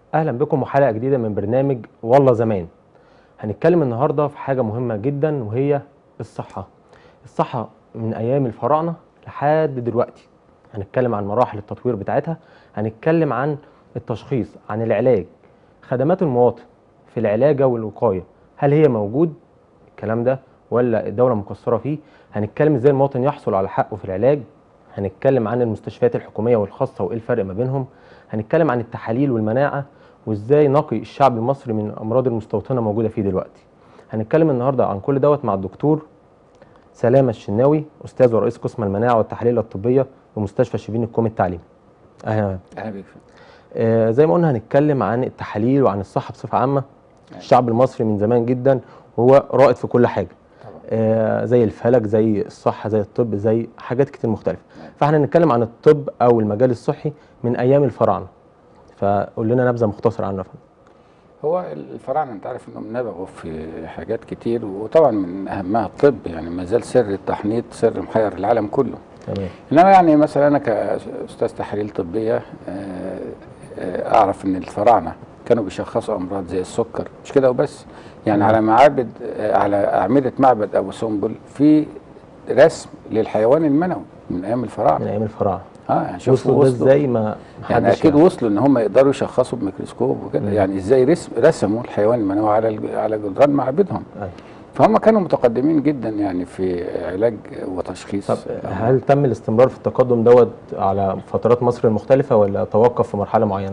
اهلا بكم وحلقه جديده من برنامج والله زمان هنتكلم النهارده في حاجه مهمه جدا وهي الصحه الصحه من ايام الفراعنه لحد دلوقتي هنتكلم عن مراحل التطوير بتاعتها هنتكلم عن التشخيص عن العلاج خدمات المواطن في العلاج والوقايه هل هي موجود الكلام ده ولا الدوله مقصره فيه هنتكلم ازاي المواطن يحصل على حقه في العلاج هنتكلم عن المستشفيات الحكوميه والخاصه وايه الفرق ما بينهم هنتكلم عن التحاليل والمناعه وازاي نقي الشعب المصري من الامراض المستوطنه موجوده فيه دلوقتي هنتكلم النهارده عن كل دوت مع الدكتور سلامه الشناوي استاذ ورئيس قسم المناعه والتحاليل الطبيه بمستشفى شبين الكوم التعليمي اهلا اهلا بيك آه زي ما قلنا هنتكلم عن التحاليل وعن الصحه بصفه عامه الشعب المصري من زمان جدا وهو رائد في كل حاجه طبعا آه زي الفلك زي الصحه زي الطب زي حاجات كتير مختلفه نعم. فاحنا هنتكلم عن الطب او المجال الصحي من ايام الفراعنه فقول لنا نبذه مختصره عنه يا فندم هو الفراعنه انت عارف انهم نبغوا في حاجات كتير وطبعا من اهمها الطب يعني ما زال سر التحنيط سر محير العالم كله تمام انما يعني مثلا انا كاستاذ تحاليل طبيه آه، آه، اعرف ان الفراعنه كانوا بيشخصوا امراض زي السكر مش كده وبس يعني مم. على معابد آه، على اعمده معبد ابو سمبل في رسم للحيوان المنوي من ايام من الفراعنه ايام الفراعنه اه يعني شوفوا وصلوا ده وصلوا ازاي ما يعني محدش اكيد يعرف. وصلوا ان هم يقدروا يشخصوا بميكروسكوب وكده مم. يعني ازاي رسم رسموا الحيوان المنوي على الج- على جدران معابدهم أيوة. فهم كانوا متقدمين جدا يعني في علاج وتشخيص طب هل تم الاستمرار في التقدم دوت على فترات مصر المختلفه ولا توقف في مرحله معينه؟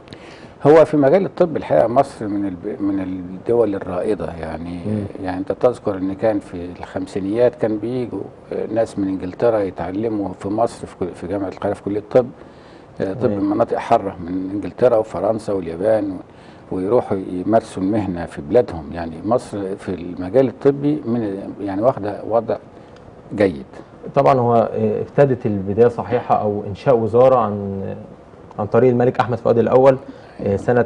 هو في مجال الطب الحقيقه مصر من الب... من الدول الرائده يعني مم. يعني انت تذكر ان كان في الخمسينيات كان بيجوا ناس من انجلترا يتعلموا في مصر في كل- في جامعه القاهره في كليه الطب آه، طب تمام. مناطق حاره من انجلترا وفرنسا واليابان و... ويروحوا يمارسوا المهنه في بلادهم يعني مصر في المجال الطبي من يعني واخده وضع جيد طبعا هو آه، ابتدت البدايه صحيحه او انشاء وزاره عن عن طريق الملك احمد فؤاد الاول آه، سنه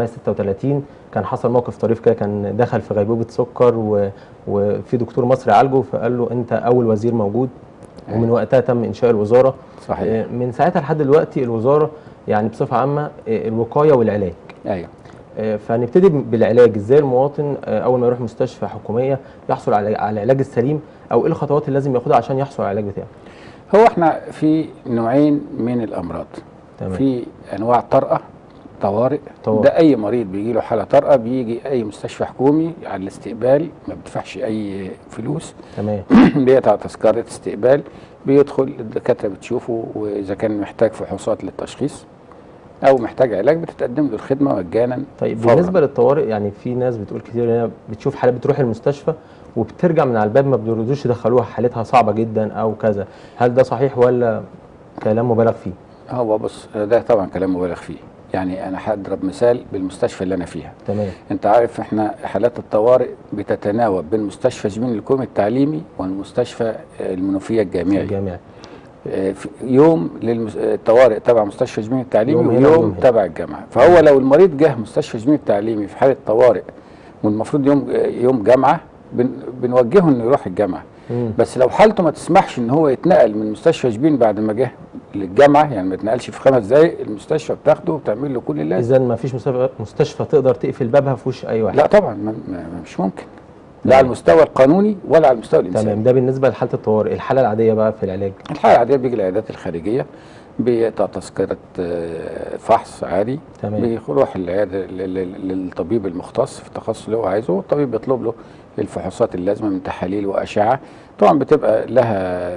1936 كان حصل موقف طريف كده كان دخل في غيبوبه سكر و... وفي دكتور مصري عالجه فقال له انت اول وزير موجود ومن أيوة. وقتها تم انشاء الوزاره صحيح آه، من ساعتها لحد دلوقتي الوزاره يعني بصفه عامه آه، الوقايه والعلاج ايوه آه، فنبتدي بالعلاج ازاي المواطن آه، اول ما يروح مستشفى حكوميه يحصل على على العلاج السليم او ايه الخطوات اللي لازم ياخدها عشان يحصل على العلاج بتاعه هو احنا في نوعين من الامراض تمام في انواع طارئه طوارئ طوارئ. ده اي مريض بيجي له حاله طارئه بيجي اي مستشفى حكومي على الاستقبال ما بيدفعش اي فلوس تمام بيقطع تذكره استقبال بيدخل الدكاتره بتشوفه واذا كان محتاج فحوصات للتشخيص او محتاج علاج بتتقدم له الخدمه مجانا طيب فوراً. بالنسبه للطوارئ يعني في ناس بتقول كتير ان هي بتشوف حاله بتروح المستشفى وبترجع من على الباب ما بيرضوش يدخلوها حالتها صعبه جدا او كذا هل ده صحيح ولا كلام مبالغ فيه هو بص ده طبعا كلام مبالغ فيه يعني انا هضرب مثال بالمستشفى اللي انا فيها تمام انت عارف احنا حالات الطوارئ بتتناوب بين مستشفى شبين الكوم التعليمي والمستشفى المنوفيه الجامعي الجامعي آه، في يوم للطوارئ تبع مستشفى شبين التعليمي يوم هنا ويوم ويوم هنا. تبع الجامعه فهو لو المريض جه مستشفى شبين التعليمي في حاله طوارئ والمفروض يوم يوم جامعه بن بنوجهه انه يروح الجامعه مم. بس لو حالته ما تسمحش ان هو يتنقل من مستشفى شبين بعد ما جه للجامعه يعني ما يتنقلش في خمس دقائق المستشفى بتاخده وبتعمل له كل اللازم اذا ما فيش مستشفى, مستشفى تقدر تقفل بابها في وش اي واحد لا طبعا ما ما مش ممكن لا على المستوى القانوني ولا على المستوى الانساني تمام ده بالنسبه لحاله الطوارئ الحاله العاديه بقى في العلاج الحاله العاديه بيجي العيادات الخارجيه بيقطع تذكره آه، فحص عادي تمام بيروح العياده لل- لل- للطبيب المختص في التخصص اللي هو عايزه والطبيب بيطلب له الفحوصات اللازمه من تحاليل واشعه طبعا بتبقى لها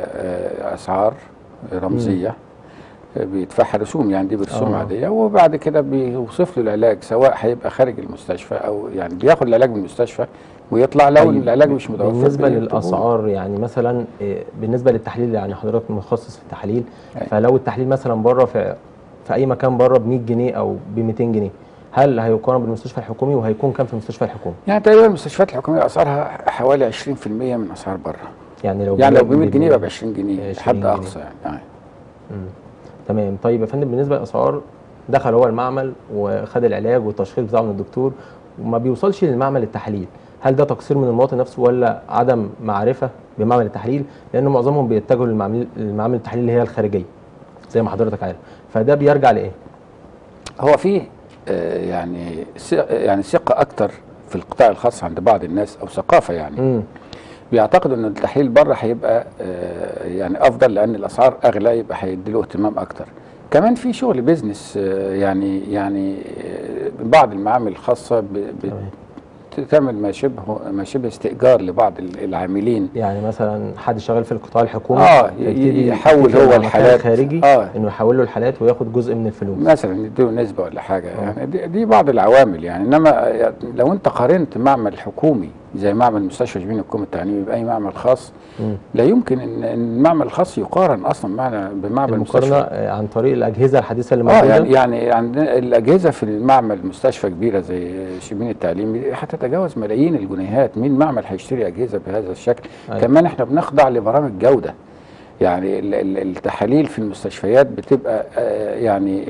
آه، اسعار رمزيه آه، بيدفعها رسوم يعني دي برسوم آه. عاديه وبعد كده بيوصف له العلاج سواء هيبقى خارج المستشفى او يعني بياخد العلاج من المستشفى ويطلع لو طيب، العلاج مش متوفر بالنسبه بيكتبوه. للاسعار يعني مثلا إيه، بالنسبه للتحليل يعني حضرتك متخصص في التحاليل أيوة. فلو التحليل مثلا بره في في اي مكان بره ب 100 جنيه او ب 200 جنيه هل هيقارن بالمستشفى الحكومي وهيكون كام في المستشفى الحكومي يعني تقريبا المستشفيات الحكوميه اسعارها حوالي 20% من اسعار بره يعني لو يعني لو بجد ب 100 جنيه يبقى ب ب 20 جنيه 20 حد جنيه. اقصى يعني آه. مم. تمام طيب يا فندم بالنسبه للاسعار دخل هو المعمل وخد العلاج والتشخيص بتاعه من الدكتور وما بيوصلش للمعمل التحاليل هل ده تقصير من المواطن نفسه ولا عدم معرفه بمعمل التحليل لان معظمهم بيتجهوا للمعامل المعامل التحليل اللي هي الخارجيه زي ما حضرتك عارف فده بيرجع لايه هو في آه، يعني ث- يعني ثقه اكتر في القطاع الخاص عند بعض الناس او ثقافه يعني امم بيعتقدوا ان التحليل بره هيبقى آه، يعني افضل لان الاسعار اغلى يبقى هيدي له اهتمام اكتر كمان في شغل بيزنس آه، يعني يعني آه، بعض المعامل الخاصه ب- ب- تمام. تعمل ما شبه ما شبه استئجار لبعض ال- العاملين يعني مثلا حد شغال في القطاع الحكومي آه، يبتدي يحول يتفق هو مع مكان الحالات. خارجي آه. انه يحول له الحالات وياخد جزء من الفلوس مثلا يديله نسبه ولا حاجه يعني دي, دي بعض العوامل يعني انما يعني لو انت قارنت معمل حكومي زي معمل مستشفى شبين الحكومه التعليمي باي معمل خاص مم. لا يمكن ان إن المعمل الخاص يقارن اصلا معنا بمعمل المقارنه مستشفى آه، عن طريق الاجهزه الحديثه اللي اه موجوده يعني يعني عندنا الاجهزه في المعمل مستشفى كبيره زي شبين التعليمي هتتجاوز ملايين الجنيهات مين معمل هيشتري اجهزه بهذا الشكل أيوة. كمان احنا بنخضع لبرامج جوده يعني ال- ال- التحاليل في المستشفيات بتبقى آه، يعني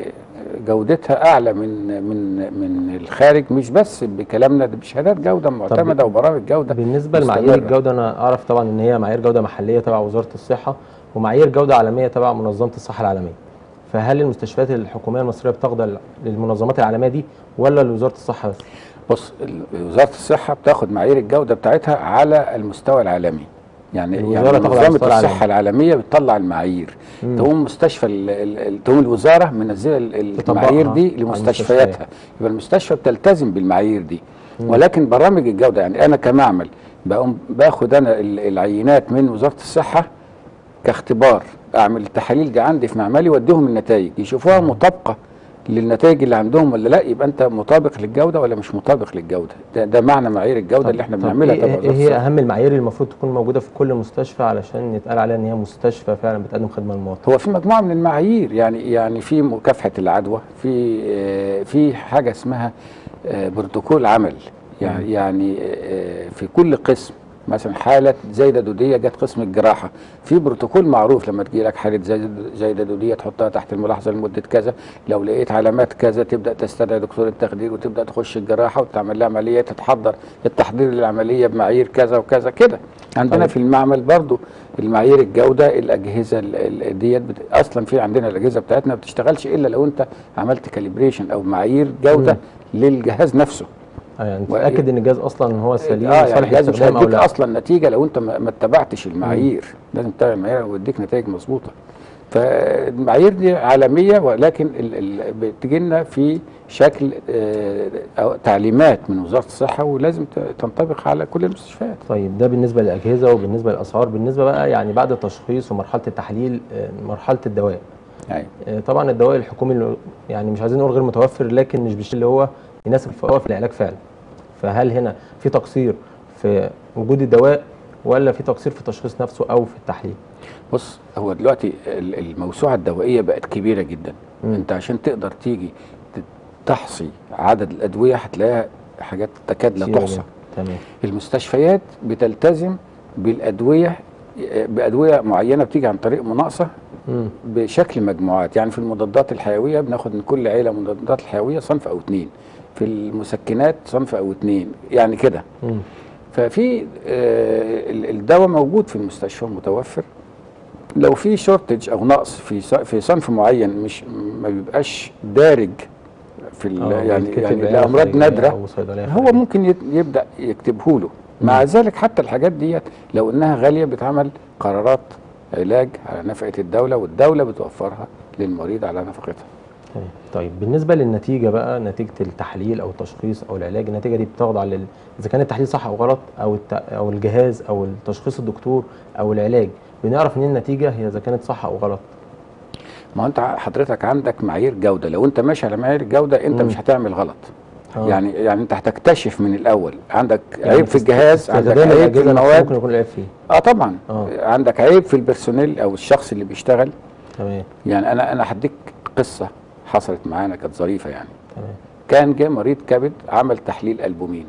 جودتها اعلى من من من الخارج مش بس بكلامنا ده بشهادات جوده معتمده وبرامج جوده بالنسبه لمعايير مستمرة. الجوده انا اعرف طبعا ان هي معايير جوده محليه تبع وزاره الصحه ومعايير جوده عالميه تبع منظمه الصحه العالميه فهل المستشفيات الحكوميه المصريه بتخضع للمنظمات العالميه دي ولا لوزاره الصحه بس بص ال- وزاره الصحه بتاخد معايير الجوده بتاعتها على المستوى العالمي يعني الوزارة يعني تاخد على منظمه المستوى الصحه العالميه بتطلع المعايير مم. تقوم مستشفى ال- ال- ال- تقوم الوزاره منزله ال- تطبقها المعايير دي على لمستشفياتها المستشفيات. يبقى المستشفى بتلتزم بالمعايير دي ولكن برامج الجوده يعني انا كمعمل بقوم باخد انا ال- العينات من وزاره الصحه كاختبار اعمل التحاليل دي عندي في معملي واديهم النتائج يشوفوها مطابقه للنتائج اللي عندهم ولا لا يبقى انت مطابق للجوده ولا مش مطابق للجوده ده, ده معنى معايير الجوده اللي احنا طب بنعملها ايه, تبع إيه وزارة هي الصحة. اهم المعايير اللي المفروض تكون موجوده في كل مستشفى علشان يتقال عليها ان هي مستشفى فعلا بتقدم خدمه للمواطن هو في مجموعه من المعايير يعني يعني في مكافحه العدوى في آه، في حاجه اسمها آه، بروتوكول عمل يعني يعني آه، في كل قسم مثلا حاله زايده دوديه جت قسم الجراحه في بروتوكول معروف لما تجي لك حاله زايدة- زايده دوديه تحطها تحت الملاحظه لمده كذا لو لقيت علامات كذا تبدا تستدعي دكتور التخدير وتبدا تخش الجراحه وتعمل لها عمليه تتحضر التحضير للعمليه بمعايير كذا وكذا كده عندنا طيب. في المعمل برضو المعايير الجوده الاجهزه ال- ال- ديت بت... اصلا في عندنا الاجهزه بتاعتنا ما بتشتغلش الا لو انت عملت كاليبريشن او معايير جوده للجهاز نفسه آه يعني و- تتاكد ان الجهاز اصلا هو سليم اه يعني وصالح الجهاز مش للاستخدام او هيديك لا اصلا نتيجه لو انت ما ما اتبعتش المعايير لازم تتبع المعايير ويديك نتائج مظبوطه فالمعايير دي عالميه ولكن ال... ال... بتجي لنا في شكل آه، أو تعليمات من وزاره الصحه ولازم ت- تنطبق على كل المستشفيات طيب ده بالنسبه للاجهزه وبالنسبه للاسعار بالنسبه بقى يعني بعد التشخيص ومرحله التحليل آه، مرحله الدواء يعني آه، طبعا الدواء الحكومي اللي يعني مش عايزين نقول غير متوفر لكن مش بالشيء اللي هو يناسب في في العلاج فعلا فهل هنا في تقصير في وجود الدواء ولا في تقصير في التشخيص نفسه او في التحليل بص هو دلوقتي ال- الموسوعه الدوائيه بقت كبيره جدا مم. انت عشان تقدر تيجي ت- تحصي عدد الادويه هتلاقيها حاجات تكاد لا كتيرة تحصى جداً. تمام المستشفيات بتلتزم بالادويه بادويه معينه بتيجي عن طريق مناقصه مم. بشكل مجموعات يعني في المضادات الحيويه بناخد من كل عيله مضادات الحيويه صنف او اتنين في المسكنات صنف او اتنين يعني كده مم. ففي آه، ال- الدواء موجود في المستشفى متوفر لو في شورتج او نقص في ص- في صنف معين مش ما بيبقاش دارج في ال- آه، يعني بيتكتب يعني عيادة لامراض خارجية نادره أو صيدلية هو خارجية. ممكن يت- يبدا يكتبه له مع ذلك حتى الحاجات ديت لو انها غاليه بتعمل قرارات علاج على نفقه الدوله والدوله بتوفرها للمريض على نفقتها تمام. طيب بالنسبه للنتيجه بقى نتيجه التحليل او التشخيص او العلاج النتيجه دي بتخضع لل اذا كان التحليل صح او غلط او الت... او الجهاز او التشخيص الدكتور او العلاج بنعرف منين النتيجه هي اذا كانت صح او غلط ما هو انت حضرتك عندك معايير جوده لو انت ماشي على معايير الجوده انت مم. مش هتعمل غلط آه. يعني يعني انت هتكتشف من الاول عندك يعني عيب في الجهاز عندك استخدام عيب في الأجهزة نفسها المواد ممكن يكون العيب فيه اه طبعا آه. عندك عيب في البرسونيل او الشخص اللي بيشتغل تمام يعني انا انا هديك قصه حصلت معانا كانت ظريفه يعني تمام كان جه مريض كبد عمل تحليل البومين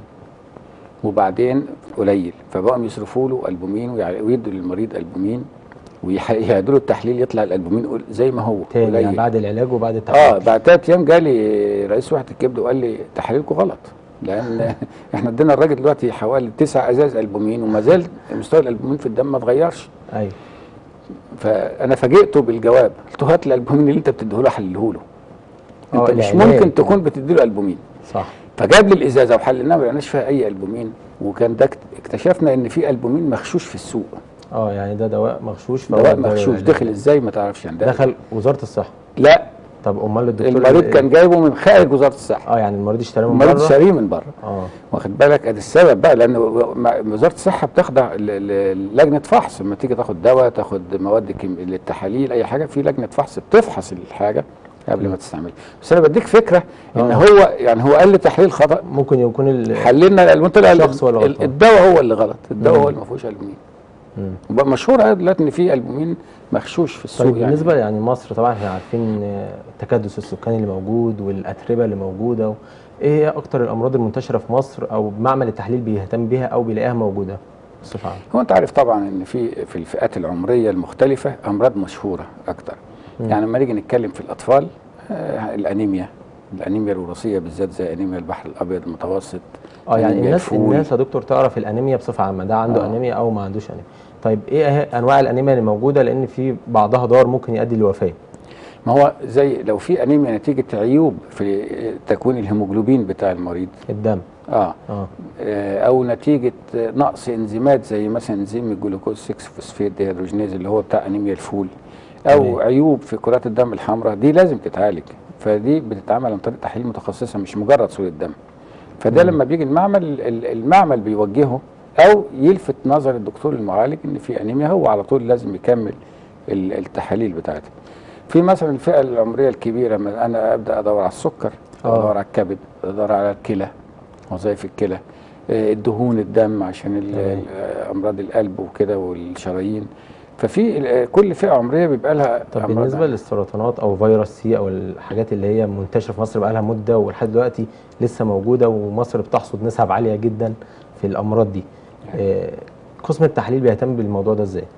وبعدين قليل فبقوا يصرفوا له البومين ويع- ويدوا للمريض البومين ويعيدوا له التحليل يطلع الالبومين قل- زي ما هو تاني يعني قليل. بعد العلاج وبعد اه التحليل بعد ثلاث ايام جالي رئيس وحده الكبد وقال لي تحاليلكم غلط لان احنا ادينا الراجل دلوقتي حوالي تسع ازاز البومين وما زال مستوى الالبومين في الدم ما اتغيرش ايوه فانا فاجئته بالجواب قلت له هات لي الالبومين اللي انت بتديه له حلله له انت آه، مش العلاج. ممكن تكون بتدي له البومين صح فجاب لي الازازه وحللناها ما لقيناش فيها اي البومين وكان ده اكت- اكتشفنا ان في البومين مغشوش في السوق اه يعني ده دواء مغشوش فهو دواء ده مغشوش العلاج. دخل ازاي ما تعرفش يعني ده دخل وزاره الصحه لا طب امال الدكتور المريض كان جايبه من خارج وزاره الصحه اه يعني المريض اشتراه من المريض بره شاريه من بره اه واخد بالك ادي السبب بقى لان و- مع- وزاره الصحه بتخضع ل- ل- لجنه فحص لما تيجي تاخد دواء تاخد مواد كيم- للتحاليل اي حاجه في لجنه فحص بتفحص الحاجه قبل ما تستعملها بس انا بديك فكره ان آه. هو يعني هو قال لي تحليل خطا ممكن يكون ال... حللنا الالوان طلع ال- الشخص هو اللي ال- غلطان. الدواء هو اللي غلط الدواء مم. هو اللي ما فيهوش البومين مم. وبقى مشهور قوي دلوقتي ان في البومين مغشوش في السوق طيب يعني بالنسبه يعني مصر طبعا احنا عارفين آه، التكدس السكاني اللي موجود والاتربه اللي موجوده و... ايه هي اكتر الامراض المنتشره في مصر او معمل التحليل بيهتم بيها او بيلاقيها موجوده بصفه عامه هو انت عارف طبعا ان في في الفئات العمريه المختلفه امراض مشهوره اكتر مم. يعني لما نيجي نتكلم في الاطفال آه الانيميا الانيميا الوراثيه بالذات زي انيميا البحر الابيض المتوسط اه يعني أنيميا الناس الفول. الناس يا دكتور تعرف الانيميا بصفه عامه ده عنده آه. انيميا او ما عندوش انيميا طيب ايه أه- انواع الانيميا اللي موجوده لان في بعضها ضار ممكن يؤدي للوفاه ما هو زي لو في انيميا نتيجه عيوب في تكوين الهيموجلوبين بتاع المريض الدم اه اه آه، او نتيجه نقص انزيمات زي مثلا انزيم الجلوكوز 6 فوسفيت ديهيدروجينيز اللي هو بتاع انيميا الفول او تمام. عيوب في كرات الدم الحمراء دي لازم تتعالج فدي بتتعمل عن طريق تحاليل متخصصه مش مجرد صوره دم فده مم. لما بيجي المعمل ال- المعمل بيوجهه او يلفت نظر الدكتور المعالج ان في انيميا هو على طول لازم يكمل ال- التحاليل بتاعته في مثلا الفئه العمريه الكبيره لما انا ابدا ادور على السكر آه. ادور على الكبد ادور على الكلى وظائف الكلى آه، الدهون الدم عشان ال- تمام. ال- امراض القلب وكده والشرايين ففي ال- كل فئه عمريه بيبقى لها طب أمراض بالنسبه للسرطانات او فيروس سي او الحاجات اللي هي منتشره في مصر بقى لها مده ولحد دلوقتي لسه موجوده ومصر بتحصد نسب عاليه جدا في الامراض دي آه، قسم التحليل بيهتم بالموضوع ده ازاي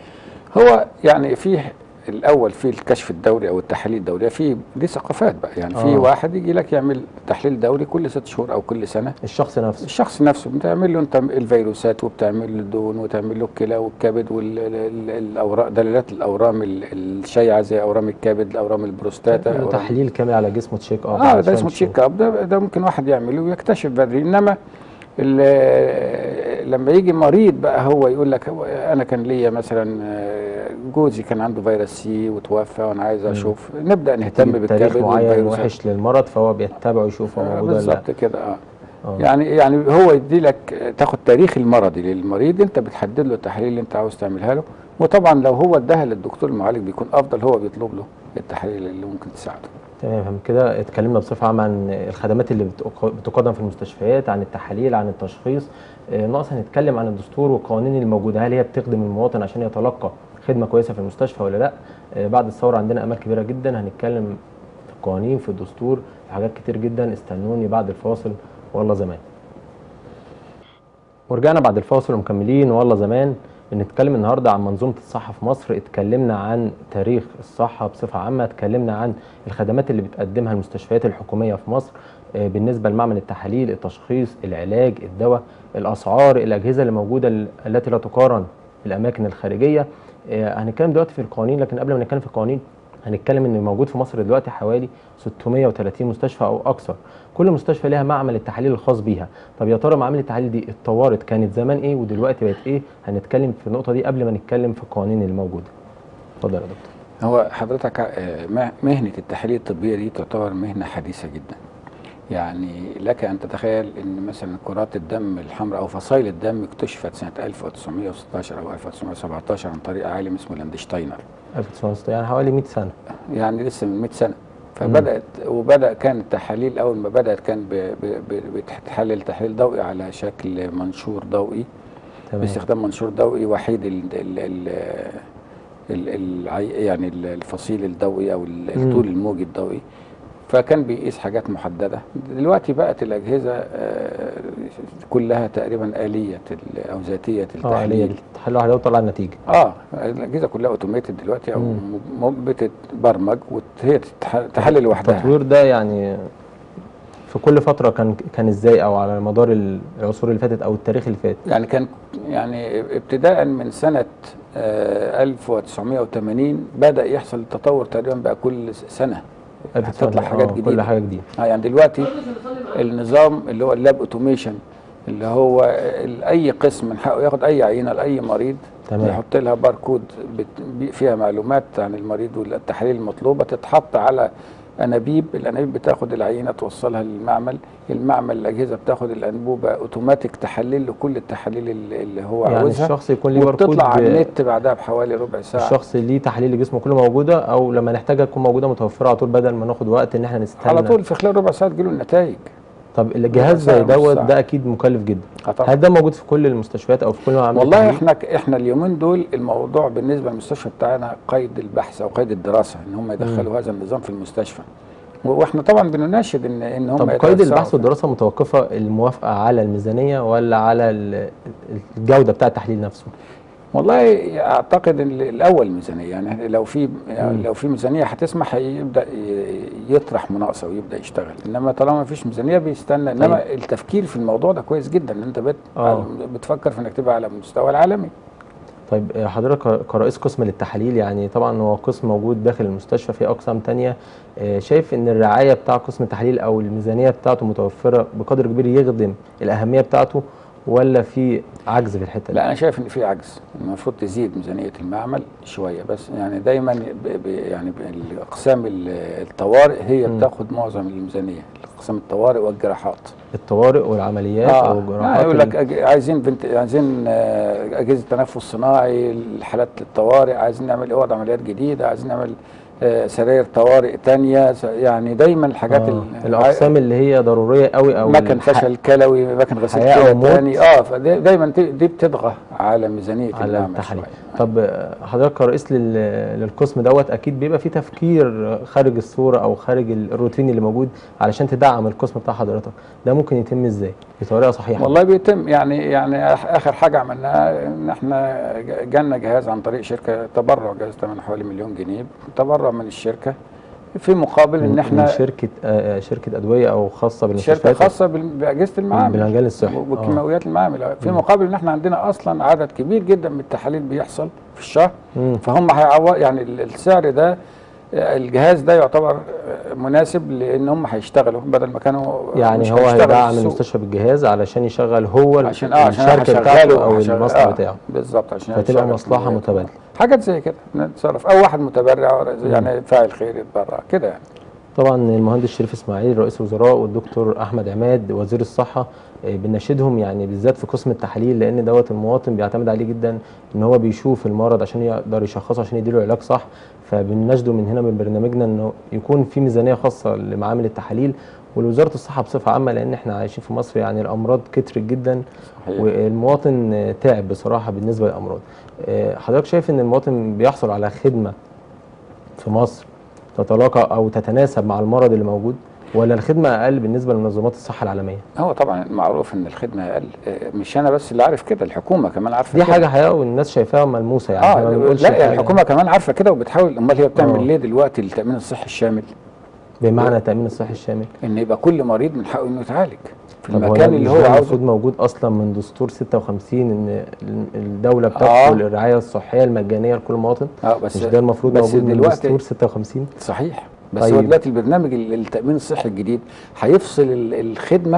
هو يعني فيه الاول في الكشف الدوري او التحاليل الدوريه في دي ثقافات بقى يعني في آه. واحد يجي لك يعمل تحليل دوري كل ست شهور او كل سنه الشخص نفسه الشخص نفسه بتعمل له انت الفيروسات وبتعمل له الدهون وتعمل له الكلى والكبد والاوراق دلالات الاورام ال- الشائعه زي اورام الكبد الاورام البروستاتا له أورام- تحليل كامل على جسمه تشيك اب اه علشان ده اسمه تشوف. تشيك اب ده, ده ممكن واحد يعمله ويكتشف بدري انما ال- لما يجي مريض بقى هو يقول لك هو انا كان ليا مثلا آه، جوزي كان عنده فيروس سي وتوفى وانا عايز اشوف نبدا نهتم تيجي بتاريخ بالكبد معين والفيروسات وحش للمرض فهو بيتبعه يشوف هو آه، موجود ولا لا بالظبط كده اه آه. يعني يعني هو يدي لك تاخد تاريخ المرضي للمريض انت بتحدد له التحاليل اللي انت عاوز تعملها له وطبعا لو هو اداها للدكتور المعالج بيكون افضل هو بيطلب له التحاليل اللي ممكن تساعده تمام فهم كده اتكلمنا بصفه عامه عن الخدمات اللي بتق- بتقدم في المستشفيات عن التحاليل عن التشخيص آه، ناقص هنتكلم عن الدستور والقوانين الموجوده هل هي بتخدم المواطن عشان يتلقى خدمه كويسه في المستشفى ولا لا آه، بعد الثوره عندنا امال كبيره جدا هنتكلم في القوانين في الدستور في حاجات كتير جدا استنوني بعد الفاصل والله زمان ورجعنا بعد الفاصل ومكملين والله زمان بنتكلم النهارده عن منظومه الصحه في مصر اتكلمنا عن تاريخ الصحه بصفه عامه اتكلمنا عن الخدمات اللي بتقدمها المستشفيات الحكوميه في مصر آه، بالنسبه لمعمل التحاليل التشخيص العلاج الدواء الاسعار الاجهزه اللي موجوده ال- التي لا تقارن بالاماكن الخارجيه آه، هنتكلم دلوقتي في القوانين لكن قبل ما نتكلم في القوانين هنتكلم ان موجود في مصر دلوقتي حوالي 630 مستشفى او اكثر كل مستشفى لها معمل التحاليل الخاص بيها طب يا ترى معامل التحاليل دي اتطورت كانت زمان ايه ودلوقتي بقت ايه هنتكلم في النقطه دي قبل ما نتكلم في القوانين اللي موجوده اتفضل يا دكتور هو حضرتك آه، مه- مهنة التحاليل الطبية دي تعتبر مهنة حديثة جدا يعني لك أن تتخيل أن مثلا كرات الدم الحمراء أو فصائل الدم اكتشفت سنة 1916 أو 1917 عن طريق عالم اسمه لاندشتاينر 1960 يعني حوالي 100 سنه يعني لسه من 100 سنه فبدات وبدا كان التحاليل اول ما بدات كان ب- ب- ب- بتحلل تحليل ضوئي على شكل منشور ضوئي تمام باستخدام منشور ضوئي وحيد ال ال ال ال العي يعني ال- الفصيل الضوئي او ال- مم. الطول الموجي الضوئي فكان بيقيس حاجات محدده دلوقتي بقت الاجهزه آه، كلها تقريبا اليه ال- او ذاتيه اه التحليل عاليه تحل واحده وتطلع النتيجه اه الاجهزه كلها اوتوميتد دلوقتي او مم. م- م- بتتبرمج وهي تتح- تحلل لوحدها التطوير ده يعني في كل فتره كان كان ازاي او على مدار ال- العصور اللي فاتت او التاريخ اللي فات يعني كان يعني ابتداء من سنه آه 1980 بدا يحصل التطور تقريبا بقى كل س- سنه هتطلع حاجات آه، جديده كل حاجه جديده اه يعني دلوقتي النظام اللي هو اللاب اوتوميشن اللي هو ال- اي قسم من حقه ياخد اي عينه لاي مريض تمام. يحط لها باركود بت- بي- فيها معلومات عن المريض والتحاليل المطلوبه تتحط على انابيب الانابيب بتاخد العينه توصلها للمعمل المعمل الاجهزه بتاخد الانبوبه اوتوماتيك تحلل له كل التحاليل اللي اللي هو يعني عاوزها الشخص يكون ليه باركود وبتطلع على ب- النت بعدها بحوالي ربع ساعه الشخص ليه تحاليل جسمه كله موجوده او لما نحتاجها تكون موجوده متوفره على طول بدل ما ناخد وقت ان احنا نستنى على طول في خلال ربع ساعه تجيله النتائج طب الجهاز ساعة، زي نص دوت ساعة. ده اكيد مكلف جدا آه طبعاً. هل ده موجود في كل المستشفيات او في كل معامل والله تحاليل؟ احنا احنا اليومين دول الموضوع بالنسبه للمستشفى بتاعنا قيد البحث او قيد الدراسه ان هم يدخلوا هذا النظام في المستشفى و- واحنا طبعا بنناشد ان ان هم طب قيد يتوسعوا البحث في- والدراسه متوقفه الموافقه على الميزانيه ولا على ال- الجوده بتاع التحليل نفسه؟ والله اعتقد ان الاول ميزانيه يعني لو في يعني لو في ميزانيه هتسمح هيبدا ي- يطرح مناقصه ويبدا يشتغل انما طالما ما فيش ميزانيه بيستنى انما طيب. التفكير في الموضوع ده كويس جدا ان انت بت آه. بتفكر في انك تبقى على المستوى العالمي طيب آه، حضرتك ك- كرئيس قسم للتحاليل يعني طبعا هو قسم موجود داخل المستشفى في اقسام تانية آه، شايف ان الرعايه بتاع قسم التحاليل او الميزانيه بتاعته متوفره بقدر كبير يخدم الاهميه بتاعته ولا في عجز في الحته دي؟ لا انا شايف ان في عجز المفروض تزيد ميزانيه المعمل شويه بس يعني دايما ب ب يعني ب- الاقسام ال- الطوارئ هي مم. بتاخد معظم الميزانيه اقسام الطوارئ والجراحات الطوارئ والعمليات او اه الجراحات يعني يقول لك ال- أج- عايزين بنت عايزين آه، اجهزه تنفس صناعي الحالات الطوارئ عايزين نعمل اوض عمليات جديده عايزين نعمل آه، سراير طوارئ تانية س- يعني دايما الحاجات آه، ال- الاقسام اللي هي ضروريه قوي او مكن الح- فشل كلوي مكن غسيل حياة أو كلى موت. تاني اه فدايما دي بتضغى على ميزانيه على المعمل التحاليل شوية. طب آه، حضرتك كرئيس لل- للقسم دوت اكيد بيبقى في تفكير خارج الصوره او خارج الروتين اللي موجود علشان تدعم القسم بتاع حضرتك ده ممكن يتم ازاي بطريقه صحيحه والله بيتم يعني يعني آخ- اخر حاجه عملناها ان احنا ج- جالنا جهاز عن طريق شركه تبرع جهاز ثمنه حوالي مليون جنيه تبرع من الشركه في مقابل ان من- احنا من شركه آه، آه، شركه ادويه او خاصه شركه بالمستشفيات خاصه بال- باجهزه المعامل بالمجال الصحي. وكيماويات المعامل في مقابل ان احنا عندنا اصلا عدد كبير جدا من التحاليل بيحصل في الشهر مم. فهم هيعوض يعني ال- السعر ده آه، الجهاز ده يعتبر آه، مناسب لان هم هيشتغلوا بدل ما كانوا يعني مش هو هيشتغلوا في هيدعم السوق. المستشفى بالجهاز علشان يشغل هو ال- عشان اه عشان الشركه هشغله بتاعته او هشغل- المصنع آه، بتاعه بالظبط عشان فتبقى هيشغل مصلحه عمليات. متبادله حاجات زي كده نتصرف او واحد متبرع يعني فاعل خير يتبرع كده يعني طبعا المهندس شريف اسماعيل رئيس الوزراء والدكتور احمد عماد وزير الصحه آه، بنناشدهم يعني بالذات في قسم التحاليل لان دوت المواطن بيعتمد عليه جدا ان هو بيشوف المرض عشان يقدر يشخصه عشان يديله علاج صح فبنناشده من هنا من برنامجنا انه يكون في ميزانيه خاصه لمعامل التحاليل ولوزاره الصحه بصفه عامه لان احنا عايشين في مصر يعني الامراض كترت جدا صحيح. والمواطن آه، تعب بصراحه بالنسبه للامراض آه، حضرتك شايف ان المواطن بيحصل على خدمه في مصر تتلاقى او تتناسب مع المرض اللي موجود ولا الخدمه اقل بالنسبه لمنظمات الصحه العالميه هو طبعا معروف ان الخدمه اقل آه، مش انا بس اللي عارف كده الحكومه كمان عارفه دي كده. حاجه حقيقه والناس شايفاها ملموسه يعني اه إحنا ما بنقولش لا يعني حاجة الحكومه كمان عارفه كده وبتحاول امال هي بتعمل آه. ليه دلوقتي التامين الصحي الشامل بمعنى التامين الصحي الشامل ان يبقى كل مريض من حقه انه يتعالج في طب المكان ده اللي مش هو ده عاوزه المفروض موجود اصلا من دستور 56 ان الدوله آه. بتدخل الرعايه الصحيه المجانيه لكل مواطن اه بس مش ده المفروض بس موجود من دلوقتي- دستور 56 صحيح بس طيب. هو دلوقتي البرنامج ال- التامين الصحي الجديد هيفصل ال- الخدمه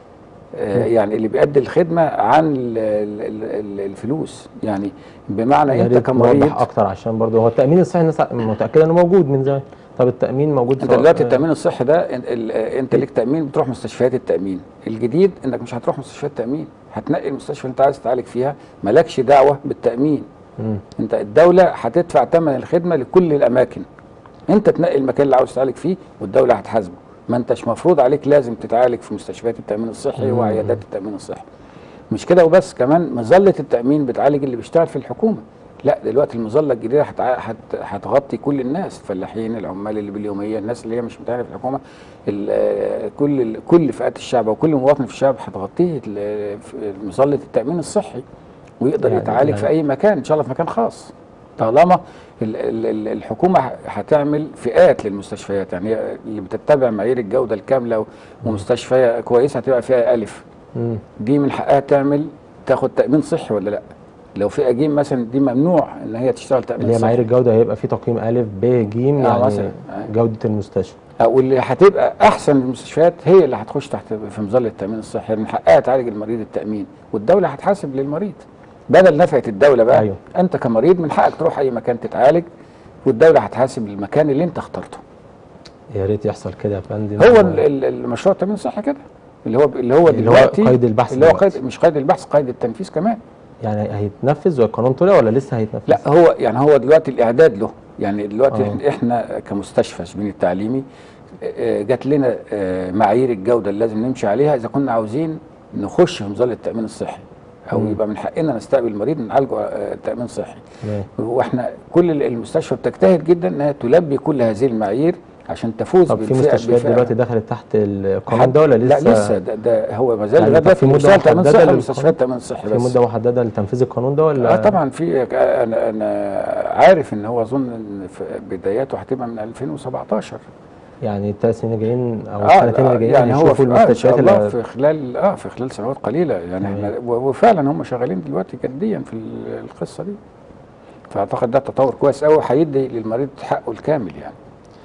آه، يعني اللي بيأدي الخدمه عن ال- ال- ال- الفلوس يعني بمعنى يا انت ريت كمريض نوضح اكتر عشان برضه هو التامين الصحي الناس متاكده انه موجود من زمان طب التامين موجود انت سواء- دلوقتي التامين الصحي ده انت, ال- انت ليك تامين بتروح مستشفيات التامين الجديد انك مش هتروح مستشفيات التامين هتنقي المستشفى اللي انت عايز تتعالج فيها مالكش دعوه بالتامين مم. انت الدوله هتدفع ثمن الخدمه لكل الاماكن انت تنقي المكان اللي عاوز تعالج فيه والدوله هتحاسبه ما انتش مفروض عليك لازم تتعالج في مستشفيات التامين الصحي مم. وعيادات التامين الصحي مش كده وبس كمان مظله التامين بتعالج اللي بيشتغل في الحكومه لا دلوقتي المظله الجديده هتع- هت- هتغطي كل الناس الفلاحين العمال اللي باليوميه الناس اللي هي مش متعالجه في الحكومه ال- آه، كل ال- كل فئات الشعب وكل مواطن في الشعب هتغطيه ال- في مظله التامين الصحي ويقدر يعني- يتعالج يعني- في اي مكان ان شاء الله في مكان خاص طالما ال- ال- ال- الحكومه ه- هتعمل فئات للمستشفيات يعني هي اللي بتتبع معايير الجوده الكامله ومستشفى كويسه هتبقى فيها الف مم. دي من حقها تعمل تاخد تامين صحي ولا لا لو في اجيم مثلا دي ممنوع ان هي تشتغل تامين اللي هي صحي معايير الجوده هيبقى في تقييم الف ب ج آه، يعني مثلاً. آه. جوده المستشفى او اللي هتبقى احسن المستشفيات هي اللي هتخش تحت في مظله التامين الصحي لان حقها تعالج المريض التامين والدوله هتحاسب للمريض بدل نفقه الدوله بقى أيوه. انت كمريض من حقك تروح اي مكان تتعالج والدوله هتحاسب للمكان اللي انت اخترته يا ريت يحصل كده يا فندم هو ال- ال- المشروع التامين الصحي كده اللي هو اللي هو اللي هو دلوقتي قيد البحث اللي هو دلوقتي. قيد مش قيد البحث قيد التنفيذ كمان يعني هيتنفذ والقانون طلع ولا لسه هيتنفذ؟ لا هو يعني هو دلوقتي الاعداد له يعني دلوقتي آه. إحنا- احنا كمستشفى شبين التعليمي آه، جات لنا آه، معايير الجوده اللي لازم نمشي عليها اذا كنا عاوزين نخش في مظله التامين الصحي او مم. يبقى من حقنا نستقبل المريض نعالجه آه، تامين صحي تمام. واحنا كل ال- المستشفى بتجتهد جدا انها تلبي كل هذه المعايير عشان تفوز طب في بالفئة- مستشفيات بالفئة- دلوقتي دخلت تحت القانون حد- ده ولا لسه؟ لا لسه ده, ده هو ما زال يعني لغايه طب في دلوقتي مدة مستشفى تامين محددة صحي للقانون؟ مستشفيات تامين صحي في بس مده محدده لتنفيذ القانون ده ولا؟ اه طبعا في انا انا عارف ان هو اظن ان في بداياته هتبقى من 2017 يعني الثلاث سنين الجايين او آه السنتين لا، اللي جايين يعني هو هيشوفوا في آه إن شاء المستشفيات الله اللي في خلال اه في خلال سنوات قليله يعني تمام. احنا و- وفعلا هم شغالين دلوقتي جديا في ال- القصه دي فاعتقد ده تطور كويس قوي هيدي للمريض حقه الكامل يعني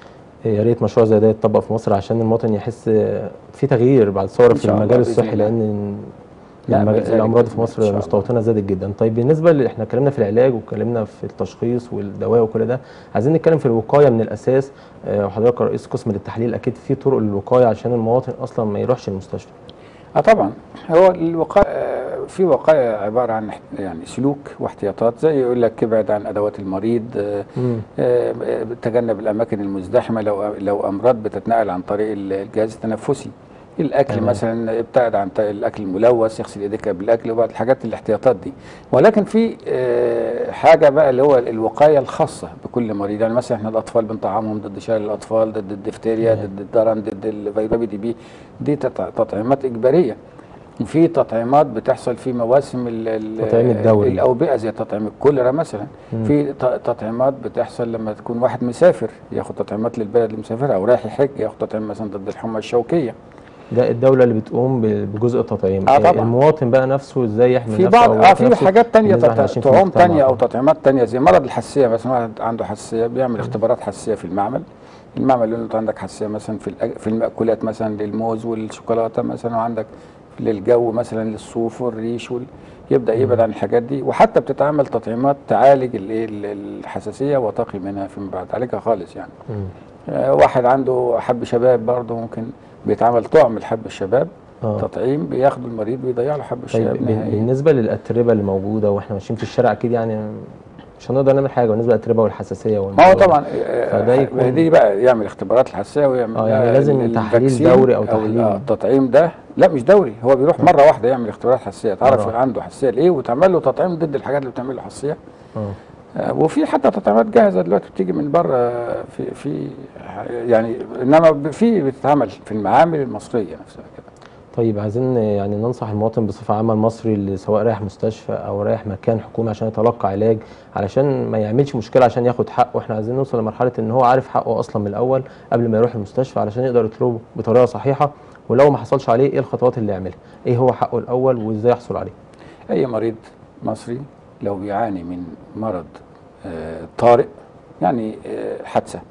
يا ريت مشروع زي ده يتطبق في مصر عشان المواطن يحس في تغيير بعد ثوره إن في شاء الله المجال بإذن الصحي الله. لان لا، المج... بذلك الامراض بإذن في الله، إن مصر شاء الله. مستوطنه زادت جدا طيب بالنسبه اللي احنا اتكلمنا في العلاج واتكلمنا في التشخيص والدواء وكل ده عايزين نتكلم في الوقايه من الاساس آه، وحضرتك رئيس قسم للتحليل اكيد في طرق للوقايه عشان المواطن اصلا ما يروحش المستشفى اه طبعا هو الوقايه آه، في وقايه عباره عن احت- يعني سلوك واحتياطات زي يقول لك ابعد عن ادوات المريض آه، مم. آه، آه، تجنب الاماكن المزدحمه لو لو امراض بتتنقل عن طريق ال- الجهاز التنفسي الاكل تمام. مثلا ابتعد عن ط- الاكل الملوث اغسل ايديك قبل الاكل وبعض الحاجات الاحتياطات دي ولكن في آه، حاجه بقى اللي هو الوقايه الخاصه بكل مريض يعني مثلا احنا الاطفال بنطعمهم ضد شلل الاطفال ضد الدفتيريا تمام. ضد الدرن ضد الفيروس دي بي دي تط- تطعيمات اجباريه وفي تطعيمات بتحصل في مواسم ال- ال- تطعيم الدوري. الاوبئه زي تطعيم الكوليرا مثلا مم. في ت- تطعيمات بتحصل لما تكون واحد مسافر ياخد تطعيمات للبلد اللي مسافر او رايح يحج ياخد تطعيم مثلا ضد الحمى الشوكيه ده الدوله اللي بتقوم ب- بجزء التطعيم آه طبعا. المواطن بقى نفسه ازاي يحمي في نفسه بعض أو اه يعرف في نفسه حاجات تانية بالنسبة إحنا تط- عايشين في طعوم مجتمع تانية او طبعاً. تطعيمات تانية زي مرض الحساسيه مثلا واحد عنده حساسيه بيعمل اختبارات حساسيه في المعمل المعمل يقول له انت عندك حساسيه مثلا في الأج- في المأكولات مثلا للموز والشوكولاته مثلا وعندك للجو مثلا للصوف والريش وال... يبدا يبعد عن الحاجات دي وحتى بتتعمل تطعيمات تعالج الايه ال- الحساسيه وتقي منها فيما بعد تعالجها خالص يعني مم. آه، واحد عنده حب شباب برضه ممكن بيتعمل طعم الحب الشباب اه تطعيم بياخده المريض بيضيع له حب طيب الشباب ب- نهائيا بالنسبه للاتربه اللي موجوده واحنا ماشيين في الشارع اكيد يعني مش هنقدر نعمل حاجه بالنسبه للاتربه والحساسيه ما هو والموضوع ده. طبعا فده آه، يكون- دي بقى يعمل اختبارات الحساسيه ويعمل آه، يعني لها لازم ال- تحليل الفاكسين دوري أو ال- تحليل. آه، التطعيم ده لا مش دوري هو بيروح مره واحده يعمل اختبارات حساسيه تعرف مرة. عنده حساسيه لايه وتعمل له تطعيم ضد الحاجات اللي بتعمل له حساسيه اه آه، وفي حتى تطعيمات جاهزه دلوقتي بتيجي من بره في في يعني انما ب- في بتتعمل في المعامل المصريه نفسها كده طيب عايزين يعني ننصح المواطن بصفه عامه المصري اللي سواء رايح مستشفى او رايح مكان حكومي عشان يتلقى علاج علشان ما يعملش مشكله عشان ياخد حقه احنا عايزين نوصل لمرحله ان هو عارف حقه اصلا من الاول قبل ما يروح المستشفى علشان يقدر يطلبه بطريقه صحيحه ولو ما حصلش عليه ايه الخطوات اللي يعملها ايه هو حقه الاول وازاي يحصل عليه اي مريض مصري لو بيعاني من مرض آه، طارئ يعني آه، حادثه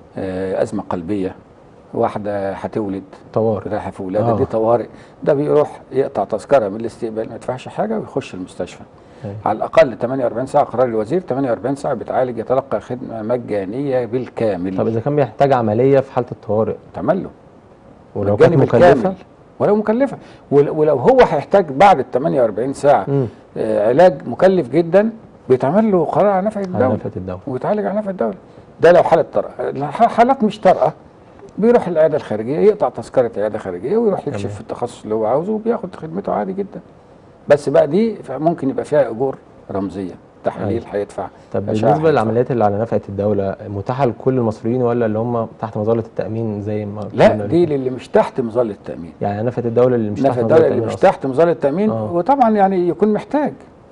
آه، ازمه قلبيه واحده هتولد طوارئ رايحه في ولاده آه. دي طوارئ ده بيروح يقطع تذكره من الاستقبال ما يدفعش حاجه ويخش المستشفى أيوة. على الاقل 48 ساعه قرار الوزير 48 ساعه بيتعالج يتلقى خدمه مجانيه بالكامل طب اذا كان بيحتاج عمليه في حاله الطوارئ تعمل له ولو مجاني كانت بالكامل. مكلفه ولو مكلفه ول- ولو هو هيحتاج بعد ال 48 ساعه مم. آه، علاج مكلف جدا بيتعمل له قرار على نفع على الدوله نفقه الدوله ويتعالج على نفع الدوله ده لو حاله طارئه الح- حالات مش طارئه بيروح العياده الخارجيه يقطع تذكره عياده خارجيه ويروح يكشف تمام. في التخصص اللي هو عاوزه وبياخد خدمته عادي جدا بس بقى دي ممكن يبقى فيها اجور رمزيه تحليل أيوة. هيدفع طب أشعة بالنسبه هيدفع. للعمليات اللي على نفقه الدوله متاحه لكل المصريين ولا اللي هم تحت مظله التامين زي ما لا كنا دي بنقول؟ للي مش تحت مظله التامين يعني نفقه الدوله اللي مش تحت نفع مظله الدوله اللي التامين مش أصلاً. تحت مظله التامين آه. وطبعا يعني يكون محتاج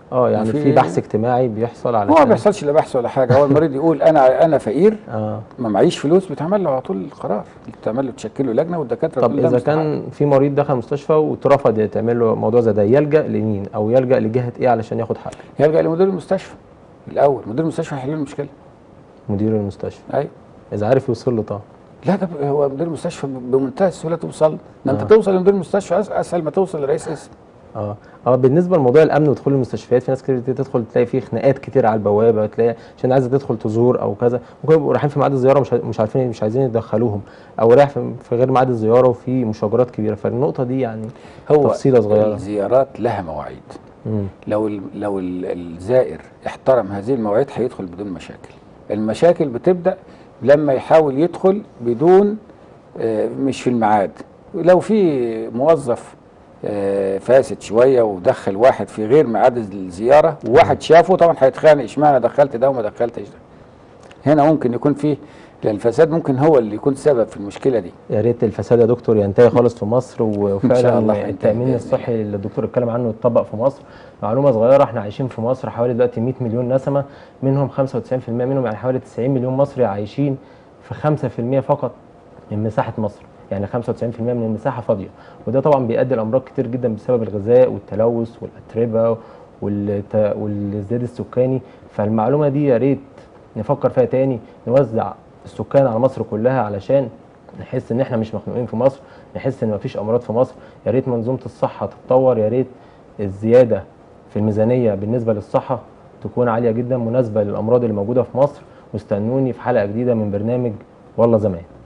اه يعني في- في بحث اجتماعي بيحصل على هو ما بيحصلش لا بحث ولا حاجه هو المريض يقول انا انا فقير اه ما معيش فلوس بيتعمل له على طول القرار بتعمل له تشكل له لجنه والدكاتره طب بتقول لا اذا مستحق. كان في مريض دخل مستشفى واترفض يتعمل له موضوع زي ده يلجا لمين او يلجا لجهه ايه علشان ياخد حقه يلجا لمدير المستشفى الاول مدير المستشفى هيحل له المشكله مدير المستشفى ايوه اذا عارف يوصل له طبعا لا ده ب- هو مدير المستشفى بمنتهى السهوله توصل ده انت آه. توصل لمدير المستشفى أس- اسهل ما توصل لرئيس اسم اه اه بالنسبه لموضوع الامن ودخول المستشفيات في ناس كتير تدخل تلاقي فيه خناقات كتير على البوابه تلاقي عشان عايزه تدخل تزور او كذا ممكن يبقوا رايحين في ميعاد الزياره مش ع- مش عارفين مش عايزين يدخلوهم او رايح في في غير ميعاد الزياره وفي مشاجرات كبيره فالنقطه دي يعني هو تفصيله صغيره الزيارات لها مواعيد مم. لو ال لو ال الزائر احترم هذه المواعيد هيدخل بدون مشاكل المشاكل بتبدا لما يحاول يدخل بدون آه، مش في الميعاد لو في موظف آه، فاسد شويه ودخل واحد في غير ميعاد الزياره وواحد شافه طبعا هيتخانق اشمعنى دخلت ده وما دخلتش ده هنا ممكن يكون فيه لان الفساد ممكن هو اللي يكون سبب في المشكله دي يا ريت الفساد يا دكتور ينتهي خالص في مصر وفعلا الله هينتهي التامين بإذن الصحي اللي الدكتور اتكلم عنه يتطبق في مصر معلومه صغيره احنا عايشين في مصر حوالي دلوقتي 100 مليون نسمه منهم 95% منهم يعني حوالي 90 مليون مصري عايشين في 5% فقط من مساحه مصر يعني 95% من المساحه فاضيه وده طبعا بيؤدي لامراض كتير جدا بسبب الغذاء والتلوث والاتربه والت... والازدياد السكاني فالمعلومه دي يا ريت نفكر فيها تاني نوزع السكان على مصر كلها علشان نحس ان احنا مش مخنوقين في مصر نحس ان مفيش امراض في مصر يا ريت منظومه الصحه تتطور يا ريت الزياده في الميزانيه بالنسبه للصحه تكون عاليه جدا مناسبه للامراض اللي موجوده في مصر واستنوني في حلقه جديده من برنامج والله زمان